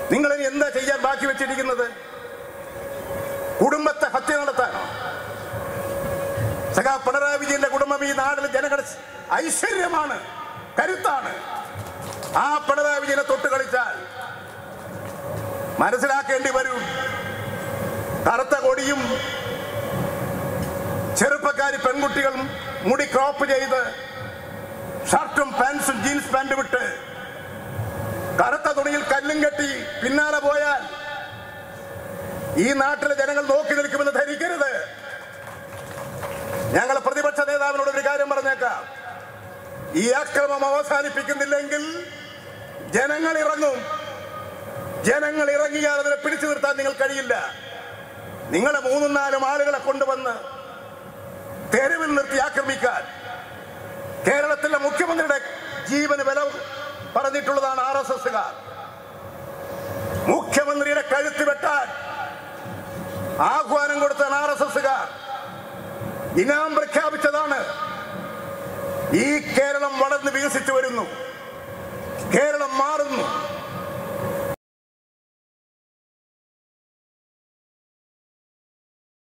നിങ്ങൾ ഇനി എന്താ ചെയ്യാൻ ബാക്കി വെച്ചിരിക്കുന്നത് കുടുംബത്തെ ഹത്യ നടത്താനോ സഖാ പിണറായി വിജയന്റെ കുടുംബം ഈ നാട്ടിൽ ജനങ്ങളുടെ ഐശ്വര്യമാണ് കരുത്താണ് ആ പിണറായി വിജയനെ തൊട്ട് കളിച്ചാൽ മനസ്സിലാക്കേണ്ടി വരും കറുത്ത കൊടിയും ചെറുപ്പക്കാരി പെൺകുട്ടികളും മുടി ക്രോപ്പ് ചെയ്ത് ഷർട്ടും പാൻസും ജീൻസ് പാൻറ് വിട്ട് കറുത്ത തുണിയിൽ കല്ലും കെട്ടി പിന്നാലെ പോയാൽ ഈ നാട്ടിലെ ജനങ്ങൾ നോക്കി നിൽക്കുമെന്ന് ധരിക്കരുത് ഞങ്ങൾ പ്രതിപക്ഷ നേതാവിനോട് ഒരു കാര്യം പറഞ്ഞേക്കാം ഈ അക്രമം അവസാനിപ്പിക്കുന്നില്ലെങ്കിൽ ജനങ്ങൾ ഇറങ്ങും ജനങ്ങൾ ഇറങ്ങിയാൽ അതിനെ പിടിച്ചു നിർത്താൻ നിങ്ങൾ കഴിയില്ല നിങ്ങൾ മൂന്നും നാലും ആളുകളെ കൊണ്ടുവന്ന് തെരുവിൽ നിർത്തി ആക്രമിക്കാൻ കേരളത്തിലെ മുഖ്യമന്ത്രിയുടെ ജീവന് വില പറഞ്ഞിട്ടുള്ളതാണ് ആർ എസ് എസുകാർ മുഖ്യമന്ത്രിയുടെ കഴുത്ത് വെട്ടാൻ ആഹ്വാനം കൊടുത്താണ് ആർ എസ് എസുകാർ ഇനാം പ്രഖ്യാപിച്ചതാണ് ഈ കേരളം വളർന്ന് വികസിച്ചു വരുന്നു കേരളം മാറുന്നു